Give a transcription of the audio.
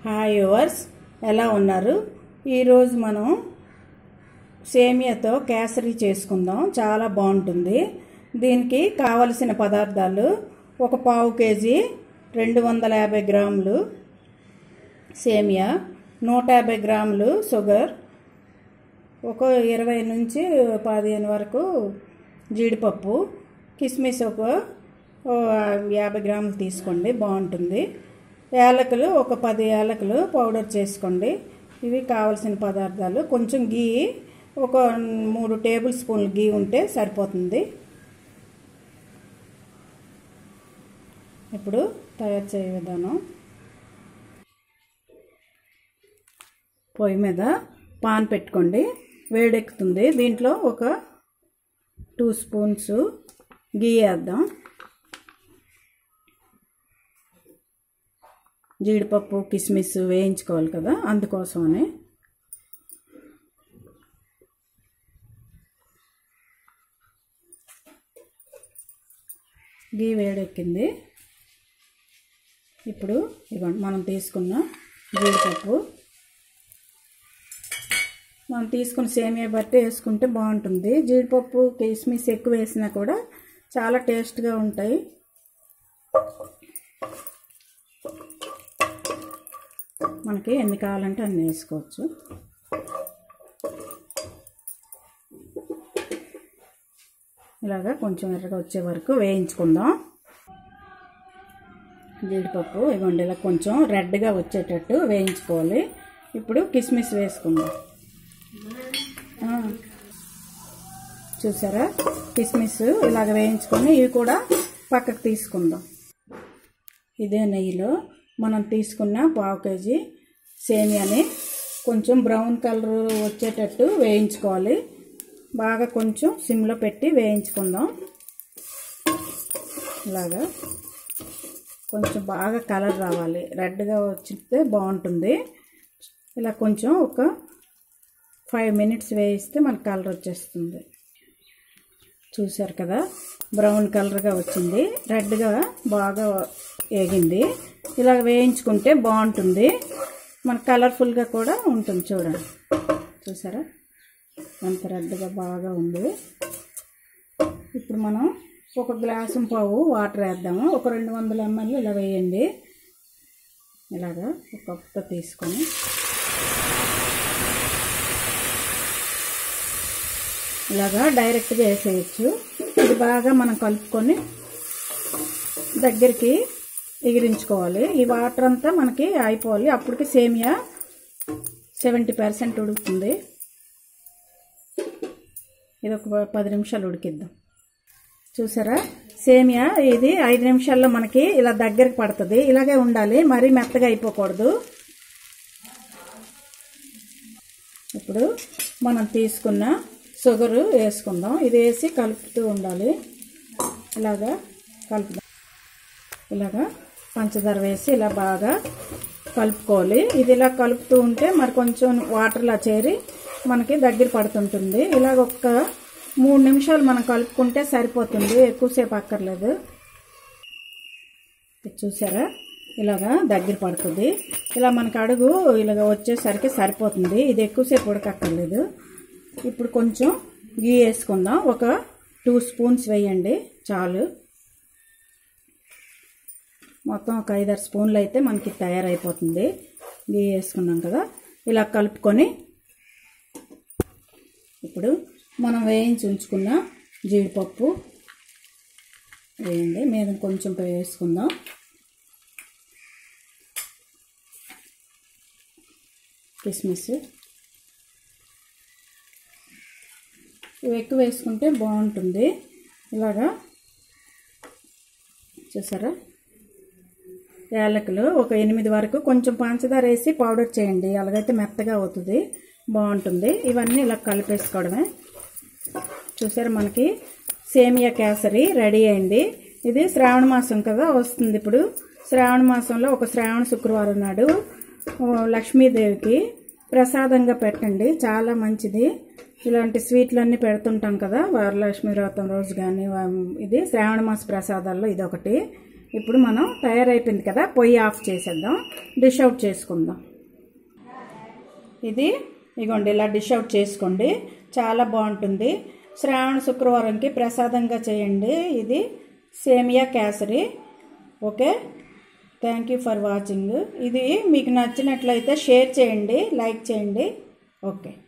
hi yours ఎలా ఉన్నారు ఈరోజు మనం సేమియాతో కేసరి చేసుకుందాం చాలా బాగుంటుంది దీనికి కావలసిన పదార్థాలు ఒక పావు కేజీ రెండు వందల యాభై గ్రాములు సేమియా నూట యాభై గ్రాములు షుగర్ ఒక ఇరవై నుంచి పదిహేను వరకు జీడిపప్పు కిస్మిస్ ఒక ఓ యాభై గ్రాములు తీసుకోండి బాగుంటుంది యాలకులు ఒక పది యాలకులు పౌడర్ చేసుకోండి ఇవి కావలసిన పదార్థాలు కొంచెం గీ ఒక మూడు టేబుల్ స్పూన్లు గీ ఉంటే సరిపోతుంది ఇప్పుడు తయారు చేయ విధానం పొయ్యి మీద పాన్ పెట్టుకోండి వేడెక్కుతుంది దీంట్లో ఒక టూ స్పూన్స్ గీ వేద్దాం జీడిపప్పు కిస్మిస్ వేయించుకోవాలి కదా అందుకోసమని గీ వేడెక్కింది ఇప్పుడు ఇవ్వండి మనం తీసుకున్న జీడిపప్పు మనం తీసుకున్న సేమియా బట్టి వేసుకుంటే బాగుంటుంది జీడిపప్పు కిస్మిస్ ఎక్కువ వేసినా కూడా చాలా టేస్ట్గా ఉంటాయి మనకి ఎన్ని కావాలంటే అన్ని వేసుకోవచ్చు ఇలాగా కొంచెం ఎర్రగా వచ్చే వరకు వేయించుకుందాం జీడిపప్పు ఇవ్వండి ఇలా కొంచెం రెడ్గా వచ్చేటట్టు వేయించుకోవాలి ఇప్పుడు కిస్మిస్ వేసుకుందాం చూసారా కిస్మిస్ ఇలాగ వేయించుకొని ఇవి కూడా పక్కకు తీసుకుందాం ఇదే నెయ్యిలో మనం తీసుకున్న పావు కేజీ సేమియాని కొంచెం బ్రౌన్ కలర్ వచ్చేటట్టు వేయించుకోవాలి బాగా కొంచెం సిమ్లో పెట్టి వేయించుకుందాం ఇలాగా కొంచెం బాగా కలర్ రావాలి రెడ్గా వచ్చితే బాగుంటుంది ఇలా కొంచెం ఒక ఫైవ్ మినిట్స్ వేయిస్తే మనకు కలర్ వచ్చేస్తుంది చూసారు కదా బ్రౌన్ కలర్గా వచ్చింది రెడ్గా బాగా వేగింది ఇలా వేయించుకుంటే బాగుంటుంది మన కలర్ఫుల్గా కూడా ఉంటుంది చూడండి చూసారా అంత రెడ్గా బాగా ఉంది ఇప్పుడు మనం ఒక గ్లాసు పావు వాటర్ వేద్దాము ఒక రెండు వందల ఎంఎల్ ఇలా వేయండి ఇలాగా ఒక కప్తో తీసుకొని ఇలాగా డైరెక్ట్గా వేసేయచ్చు ఇది బాగా మనం కలుపుకొని దగ్గరికి ఎగిరించుకోవాలి ఈ వాటర్ అంతా మనకి అయిపోవాలి అప్పటికి సేమియా సెవెంటీ పర్సెంట్ ఉడుకుతుంది ఇది ఒక పది నిమిషాలు ఉడికిద్దాం చూసారా సేమియా ఇది ఐదు నిమిషాల్లో మనకి ఇలా దగ్గరికి పడుతుంది ఇలాగే ఉండాలి మరీ మెత్తగా అయిపోకూడదు ఇప్పుడు మనం తీసుకున్న షుగరు వేసుకుందాం ఇది వేసి కలుపుతూ ఉండాలి ఇలాగా కలుపుదాం ఇలాగా పంచదార వేసి ఇలా బాగా కలుపుకోవాలి ఇది ఇలా కలుపుతూ ఉంటే మరి కొంచెం వాటర్లా చేరి మనకి దగ్గర పడుతుంటుంది ఇలాగ ఒక్క మూడు నిమిషాలు మనం కలుపుకుంటే సరిపోతుంది ఎక్కువసేపు అక్కర్లేదు చూసారా ఇలాగా దగ్గర పడుతుంది ఇలా మనకు అడుగు ఇలాగ వచ్చేసరికి సరిపోతుంది ఇది ఎక్కువసేపు ఉడకక్కర్లేదు ఇప్పుడు కొంచెం గీ వేసుకుందాం ఒక టూ స్పూన్స్ వేయండి చాలు మొత్తం ఒక ఐదారు స్పూన్లు అయితే మనకి తయారైపోతుంది గీ వేసుకున్నాం కదా ఇలా కలుపుకొని ఇప్పుడు మనం వేయించి ఉంచుకున్న జీడిపప్పు వేయండి మీద కొంచెం వేసుకుందాం కిస్మిస్ ఇవి ఎక్కువ వేసుకుంటే బాగుంటుంది ఇలాగా చూసారా యాలకులు ఒక ఎనిమిది వరకు కొంచెం పంచదార వేసి పౌడర్ చేయండి అలాగైతే మెత్తగా అవుతుంది బాగుంటుంది ఇవన్నీ ఇలా కలిపేసుకోవడమే చూసారా మనకి సేమియా కేసరి రెడీ అయింది ఇది శ్రావణ మాసం కదా వస్తుంది ఇప్పుడు శ్రావణ మాసంలో ఒక శ్రావణ శుక్రవారం నాడు లక్ష్మీదేవికి ప్రసాదంగా పెట్టండి చాలా మంచిది ఇలాంటి స్వీట్లన్నీ పెడుతుంటాం కదా వరలక్ష్మి వ్రతం రోజు కానీ ఇది శ్రావణ మాస ప్రసాదాల్లో ఇదొకటి ఇప్పుడు మనం తయారైపోయింది కదా పొయ్యి ఆఫ్ చేసేద్దాం డిష్ అవుట్ చేసుకుందాం ఇది ఇగోండి ఇలా డిష్ అవుట్ చేసుకోండి చాలా బాగుంటుంది శ్రావణ శుక్రవారంకి ప్రసాదంగా చేయండి ఇది సేమియా కేసరి okay thank you for watching ఇది మీకు నచ్చినట్లయితే షేర్ చేయండి లైక్ చేయండి ఓకే